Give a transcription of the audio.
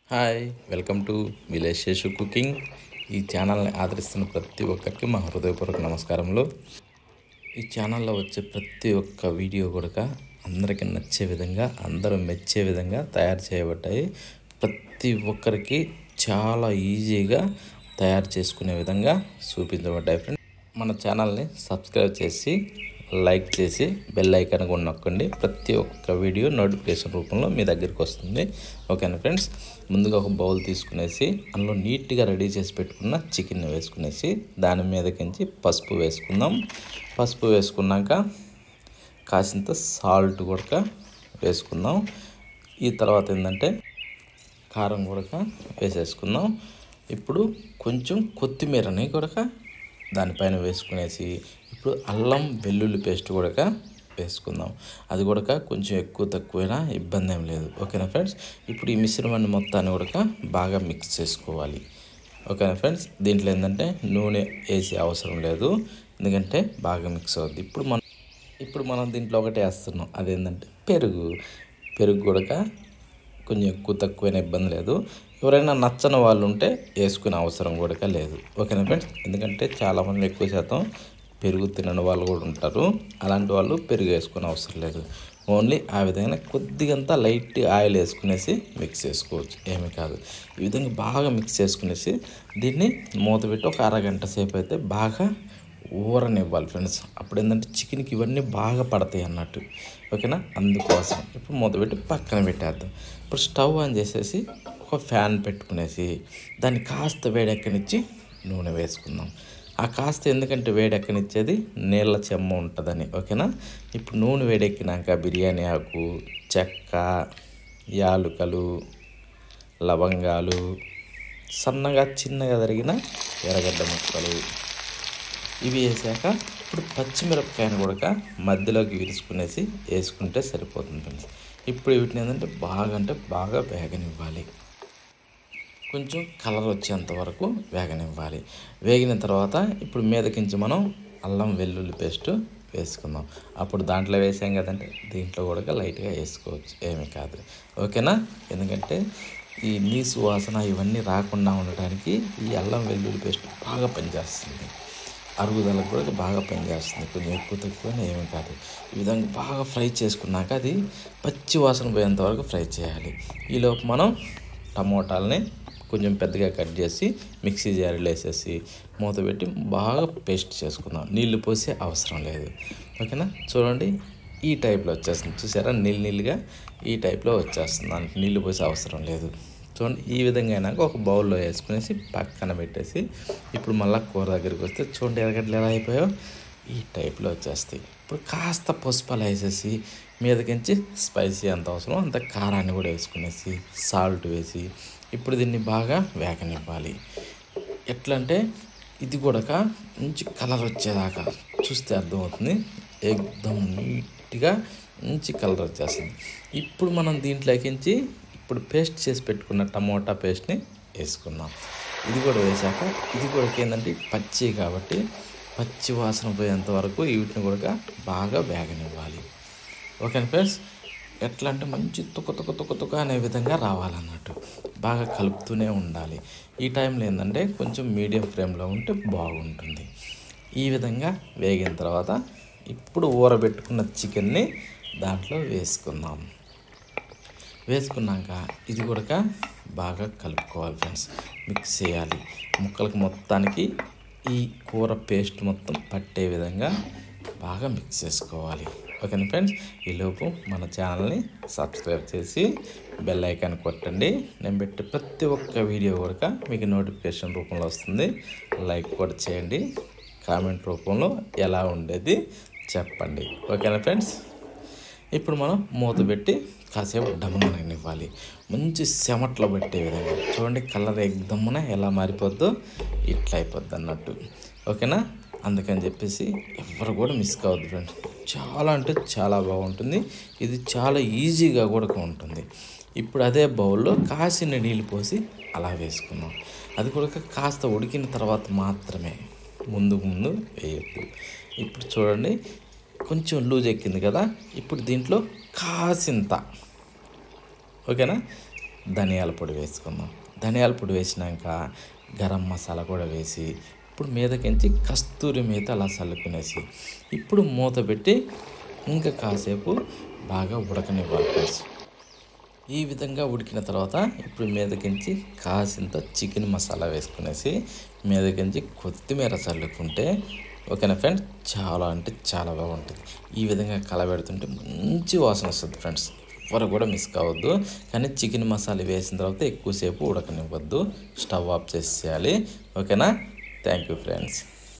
hi welcome to village Seshu cooking ఈ ఛానల్ని ఆదరిస్తున్న ప్రతి ఒక్కరికి మా హృదయపూర్వక నమస్కారములు ఈ ఛానల్లో వచ్చే ప్రతి ఒక్క వీడియో కూడా అందరికీ నచ్చే విధంగా అందరూ మెచ్చే విధంగా తయారు చేయబడ్డాయి ప్రతి ఒక్కరికి చాలా ఈజీగా తయారు చేసుకునే విధంగా చూపించబడ్డాయి ఫ్రెండ్స్ మన ఛానల్ని సబ్స్క్రైబ్ చేసి లైక్ చేసి బెల్ ఐకాన్ కూడా నొక్కండి ప్రతి ఒక్క వీడియో నోటిఫికేషన్ రూపంలో మీ దగ్గరికి వస్తుంది ఓకేనా ఫ్రెండ్స్ ముందుగా ఒక బౌల్ తీసుకునేసి అందులో నీట్గా రెడీ చేసి పెట్టుకున్న చికెన్ వేసుకునేసి దాని మీదకించి పసుపు వేసుకుందాం పసుపు వేసుకున్నాక కాసింత సాల్ట్ కూడా వేసుకుందాం ఈ తర్వాత ఏంటంటే కారం కూడా వేసేసుకుందాం ఇప్పుడు కొంచెం కొత్తిమీరని కూడా దానిపైన వేసుకునేసి ఇప్పుడు అల్లం వెల్లుల్లి పేస్ట్ కూడా వేసుకుందాం అది కూడా కొంచెం ఎక్కువ తక్కువైనా ఇబ్బంది ఏం లేదు ఓకేనా ఫ్రెండ్స్ ఇప్పుడు ఈ మిశ్రమాన్ని మొత్తాన్ని కూడా బాగా మిక్స్ చేసుకోవాలి ఓకేనా ఫ్రెండ్స్ దీంట్లో ఏంటంటే నూనె వేసే అవసరం లేదు ఎందుకంటే బాగా మిక్స్ అవుద్ది ఇప్పుడు మనం ఇప్పుడు మనం దీంట్లో ఒకటి వేస్తున్నాం అదేంటంటే పెరుగు పెరుగు కూడా కొంచెం ఎక్కువ తక్కువైన ఇబ్బంది లేదు ఎవరైనా నచ్చని వాళ్ళు ఉంటే వేసుకునే అవసరం కూడా లేదు ఓకేనా ఫ్రెండ్స్ ఎందుకంటే చాలామంది ఎక్కువ శాతం పెరుగు తినని వాళ్ళు కూడా ఉంటారు అలాంటి వాళ్ళు పెరుగు వేసుకునే అవసరం లేదు ఓన్లీ ఆ విధంగా కొద్దిగంతా లైట్ ఆయిల్ వేసుకునేసి మిక్స్ చేసుకోవచ్చు ఏమీ కాదు ఈ విధంగా బాగా మిక్స్ చేసుకునేసి దీన్ని మూత పెట్టి ఒక అరగంట సేపు అయితే బాగా ఊరనివ్వాలి ఫ్రెండ్స్ అప్పుడు ఏంటంటే చికెన్కి ఇవన్నీ బాగా పడతాయి అన్నట్టు ఓకేనా అందుకోసం ఇప్పుడు మూత పెట్టి పక్కన పెట్టేద్దాం ఇప్పుడు స్టవ్ ఆన్ చేసేసి ఒక ఫ్యాన్ పెట్టుకునేసి దాన్ని కాస్త వేడెక్కనిచ్చి నూనె వేసుకుందాం ఆ కాస్త ఎందుకంటే వేడెక్కనిచ్చేది నీళ్ళ చెమ్మ ఉంటుందని ఓకేనా ఇప్పుడు నూనె వేడెక్కినాక బిర్యానీ ఆకు చెక్క యాలుకలు లవంగాలు సన్నగా చిన్నగా తరిగిన ఎర్రగడ్డ ముక్కలు ఇవి వేసాక ఇప్పుడు పచ్చిమిరపకాయను కూడా మధ్యలోకి విరుచుకునేసి వేసుకుంటే సరిపోతుంది ఫ్రెండ్స్ ఇప్పుడు వీటిని ఏంటంటే బాగా అంటే బాగా వేగనివ్వాలి కొంచెం కలర్ వచ్చేంత వరకు వేగనివ్వాలి వేగిన తర్వాత ఇప్పుడు మీదకించి మనం అల్లం వెల్లుల్లి పేస్ట్ వేసుకుందాం అప్పుడు దాంట్లో వేసాం కదంటే దీంట్లో కూడా లైట్గా వేసుకోవచ్చు ఏమీ కాదు ఓకేనా ఎందుకంటే ఈ నీసు వాసన ఇవన్నీ రాకుండా ఉండటానికి ఈ అల్లం వెల్లుల్లి పేస్ట్ బాగా పనిచేస్తుంది అరుగుదలకు కూడా బాగా పనిచేస్తుంది కొంచెం ఎక్కువ తక్కువ ఏమీ కాదు ఈ విధంగా బాగా ఫ్రై చేసుకున్నాక అది పచ్చి వాసన పోయేంత వరకు ఫ్రై చేయాలి ఈలోపు మనం టమోటాలని కొంచెం పెద్దగా కట్ చేసి మిక్సీ జారీలో వేసేసి మూత పెట్టి బాగా పేస్ట్ చేసుకుందాం నీళ్లు పోసే అవసరం లేదు ఓకేనా చూడండి ఈ టైప్లో వచ్చేస్తుంది చూసారా నీళ్ళు నీళ్ళుగా ఈ టైప్లో వచ్చేస్తుంది దానికి నీళ్లు పోసే అవసరం లేదు చూడండి ఈ విధంగా అయినాక ఒక బౌల్లో వేసుకునేసి పక్కన పెట్టేసి ఇప్పుడు మళ్ళీ కూర దగ్గరికి వస్తే చూడండి ఎరగడ్డలు ఎలా అయిపోయాయో ఈ టైప్లో వచ్చేస్తాయి ఇప్పుడు కాస్త పసుపు అలా వేసేసి మీదకించి స్పైసీ ఎంత అవసరం అంత కారాన్ని కూడా వేసుకునేసి సాల్ట్ వేసి ఇప్పుడు దీన్ని బాగా వేగనివ్వాలి ఎట్లా అంటే ఇది కూడా మంచి కలర్ వచ్చేదాకా చూస్తే అర్థమవుతుంది ఎక్దమ్ నీట్గా మంచి కలర్ వచ్చేస్తుంది ఇప్పుడు మనం దీంట్లోకించి ఇప్పుడు పేస్ట్ చేసి పెట్టుకున్న టమోటా పేస్ట్ని వేసుకుందాం ఇది కూడా వేసాక ఇది కూడా ఏంటంటే పచ్చి కాబట్టి పచ్చి వాసన పోయేంత వరకు వీటిని కూడా బాగా వేగనివ్వాలి ఓకేనా ఫ్రెండ్స్ ఎట్లా అంటే మంచి తుక తుక తుక తుక అనే విధంగా రావాలన్నట్టు బాగా కలుపుతూనే ఉండాలి ఈ టైంలో ఏంటంటే కొంచెం మీడియం ఫ్లేమ్లో ఉంటే బాగుంటుంది ఈ విధంగా వేగిన తర్వాత ఇప్పుడు ఊరబెట్టుకున్న చికెన్ని దాంట్లో వేసుకుందాం వేసుకున్నాక ఇది కూడా బాగా కలుపుకోవాలి ఫ్రెండ్స్ మిక్స్ చేయాలి ముక్కలకు మొత్తానికి ఈ కూర పేస్ట్ మొత్తం పట్టే విధంగా బాగా మిక్స్ చేసుకోవాలి ఓకేనా ఫ్రెండ్స్ ఈలోపు మన ఛానల్ని సబ్స్క్రైబ్ చేసి బెల్ ఐకాన్ కొట్టండి నేను పెట్టే ప్రతి ఒక్క వీడియో కూడా మీకు నోటిఫికేషన్ రూపంలో వస్తుంది లైక్ కూడా చేయండి కామెంట్ రూపంలో ఎలా ఉండేది చెప్పండి ఓకేనా ఫ్రెండ్స్ ఇప్పుడు మనం మూత పెట్టి కాసేపు డమ్మననివ్వాలి మంచి చెమట్లో పెట్టే విధంగా చూడండి కలర్ ఎగ్దమ్మన ఎలా మారిపోద్దో ఇట్లా అయిపోద్ది అన్నట్టు ఓకేనా అందుకని చెప్పేసి ఎవరు కూడా మిస్ కావద్దు ఫ్రెండ్స్ చాలా అంటే చాలా బాగుంటుంది ఇది చాలా ఈజీగా కూడా ఉంటుంది ఇప్పుడు అదే బౌల్లో కాసిన నీళ్ళు పోసి అలా వేసుకుందాం అది కూడా కాస్త ఉడికిన తర్వాత మాత్రమే ముందు ముందు వేయద్దు ఇప్పుడు చూడండి కొంచెం లూజ్ ఎక్కింది కదా ఇప్పుడు దీంట్లో కాసింత ఓకేనా ధనియాల పొడి వేసుకుందాం ధనియాల పొడి వేసినాక గరం మసాలా కూడా వేసి ఇప్పుడు మీదకించి కస్తూరి మీద అలా చల్లుకునేసి ఇప్పుడు మూత పెట్టి ఇంకా కాసేపు బాగా ఉడకనివ్వాలి ఫ్రెండ్స్ ఈ విధంగా ఉడికిన తర్వాత ఇప్పుడు మీదకించి కాసింత చికెన్ మసాలా వేసుకునేసి మీదకించి కొత్తిమీర చల్లుకుంటే ఓకేనా ఫ్రెండ్స్ చాలా అంటే చాలా బాగుంటుంది ఈ విధంగా కలబెడుతుంటే మంచి వాసన వస్తుంది ఫ్రెండ్స్ ఎవరు కూడా మిస్ కావద్దు కానీ చికెన్ మసాలా వేసిన తర్వాత ఎక్కువసేపు ఉడకనివ్వద్దు స్టవ్ ఆఫ్ చేసేయాలి ఓకేనా థ్యాంక్ యూ ఫ్రెండ్స్